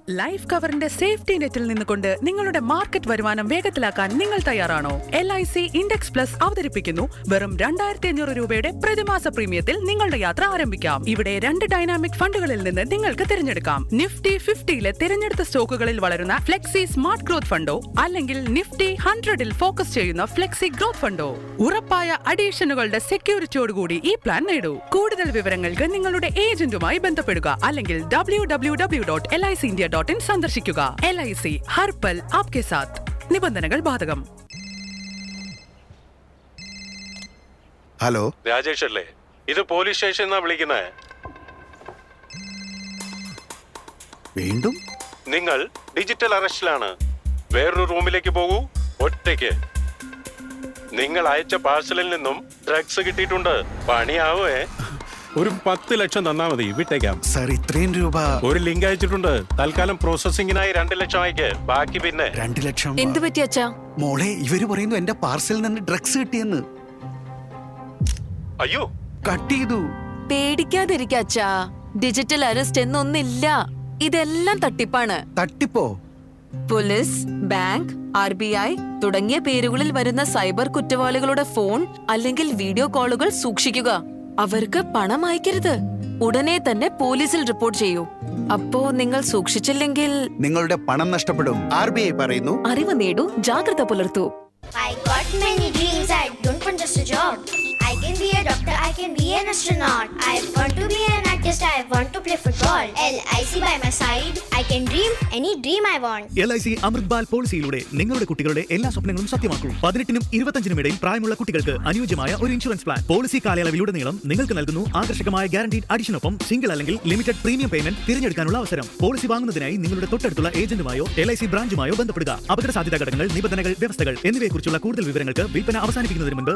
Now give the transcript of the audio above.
Life കവറിന്റെ safety നെറ്റിൽ നിന്നുകൊണ്ട് നിങ്ങളുടെ മാർക്കറ്റ് വരുമാനം വേഗത്തിലാക്കാൻ നിങ്ങൾ തയ്യാറാണോ L I C index plus അവതരിപ്പിക്കുന്നു വെറും രണ്ടായിരത്തി അഞ്ഞൂറ് രൂപയുടെ പ്രതിമാസ പ്രീമിയത്തിൽ നിങ്ങളുടെ യാത്ര ആരംഭിക്കാം ഇവിടെ രണ്ട് ഡൈനാമിക് ഫണ്ടുകളിൽ നിന്ന് നിങ്ങൾക്ക് തിരഞ്ഞെടുക്കാം നിഫ്റ്റി ഫിഫ്റ്റിയിലെ തിരഞ്ഞെടുത്ത സ്റ്റോക്കുകളിൽ വളരുന്ന ഫ്ലെക്സി സ്മാർട്ട് ഗ്രോത്ത് ഫണ്ടോ അല്ലെങ്കിൽ നിഫ്റ്റി ഹൺഡ്രഡിൽ ഫോക്കസ് ചെയ്യുന്ന ഫ്ലെക്സി ഗ്രോത്ത് ഫണ്ടോ ഉറപ്പായ അഡീഷനുകളുടെ സെക്യൂരിറ്റിയോടുകൂടി ഈ പ്ലാൻ നേടൂ കൂടുതൽ വിവരങ്ങൾക്ക് നിങ്ങളുടെ ഏജന്റുമായി ബന്ധപ്പെടുക അല്ലെങ്കിൽ W W W dot L I C India dot in സന്ദർശിക്കുക എൽ ഐ സി ഹർപ്പൽ ആപ്കെ സാത്ത് നിബന്ധനകൾ ബാധകം ഹലോ രാജേഷ് അല്ലേ ഇത് പോലീസ് സ്റ്റേഷൻ എന്നാ വിളിക്കുന്നത് വീണ്ടും നിങ്ങൾ ഡിജിറ്റൽ അറസ്റ്റിലാണ് വേറൊരു റൂമിലേക്ക് പോകൂ ഒറ്റയ്ക്ക് നിങ്ങൾ അയച്ച പാഴ്സലിൽ നിന്നും ഡ്രഗ്സ് കിട്ടിയിട്ടുണ്ട് പണിയാവേ ഒരു പത്ത് ലക്ഷം തന്നാ മതി വിട്ടേക്കാം സാർ ഇത്രയും രൂപ ഒരു ലിങ്ക് അയച്ചിട്ടുണ്ട് തൽക്കാലം പ്രോസസിംഗിനായി രണ്ട് ലക്ഷം അയക്ക് ബാക്കി പിന്നെ രണ്ടു ലക്ഷം എന്തു പറ്റി അച്ഛാ മോളെ ഇവര് പറയുന്നു എന്റെ പാർസലിൽ നിന്ന് ഡ്രഗ്സ് കിട്ടിയെന്ന് അയ്യോ കട്ട് ചെയ്തു പേടിക്കാതിരിക്ക അച്ഛാ ഡിജിറ്റൽ അറസ്റ്റ് എന്നൊന്നില്ല ഇതെല്ലാം തട്ടിപ്പാണ് തട്ടിപ്പോ police bank R B I തുടങ്ങിയ പേരുകളിൽ വരുന്ന സൈബർ കുറ്റവാളികളുടെ ഫോൺ അല്ലെങ്കിൽ വീഡിയോ കോളുകൾ സൂക്ഷിക്കുക അവർക്ക് പണം അയക്കരുത് ഉടനെ തന്നെ പോലീസിൽ റിപ്പോർട്ട് ചെയ്യൂ അപ്പോ നിങ്ങൾ സൂക്ഷിച്ചില്ലെങ്കിൽ നിങ്ങളുടെ പണം നഷ്ടപ്പെടും ആർ ബി ഐ പറയുന്നു അറിവ് നേടൂ ജാഗ്രത പുലർത്തൂ I got many dreams, I don't want just a job. I can be a doctor, I can be an astronaut. I want to be an artist, I want to play football. LIC by my side, I can dream any dream I want. L I C Amrit Bal പോളിസിയിലൂടെ നിങ്ങളുടെ കുട്ടികളുടെ എല്ലാ സ്വപ്നങ്ങളും സത്യമാക്കൂ പതിനെട്ടിനും ഇരുപത്തഞ്ചിനും ഇടയിൽ പ്രായമുള്ള കുട്ടികൾക്ക് അനുയോജ്യമായ ഒരു ഇൻഷുറൻസ് പ്ലാൻ പോളിസി കാലയളവിലുടനീളം നിങ്ങൾക്ക് നൽകുന്നു ആകർഷകമായ ഗ്യാരണ്ടീഡ് അഡിഷനൊപ്പം സിംഗിൾ അല്ലെങ്കിൽ ലിമിറ്റഡ് പ്രീമിയം പേയ്മെന്റ് തിരഞ്ഞെടുക്കാനുള്ള അവസരം പോളിസി വാങ്ങുന്നതിനായി നിങ്ങളുടെ തൊട്ടടുത്തുള്ള ഏജന്റുമായോ എൽ ഐ സി ബ്രാഞ്ചുമായോ ബന്ധപ്പെടുക അപകട സാധ്യതാ ഘടകങ്ങൾ നിബന്ധനകൾ വ്യവസ്ഥകൾ എന്നിവയെക്കുറിച്ചുള്ള കൂടുതൽ വിവരങ്ങൾക്ക് വിൽപ്പന അവസാനിപ്പിക്കുന്നതിന് മുൻപ്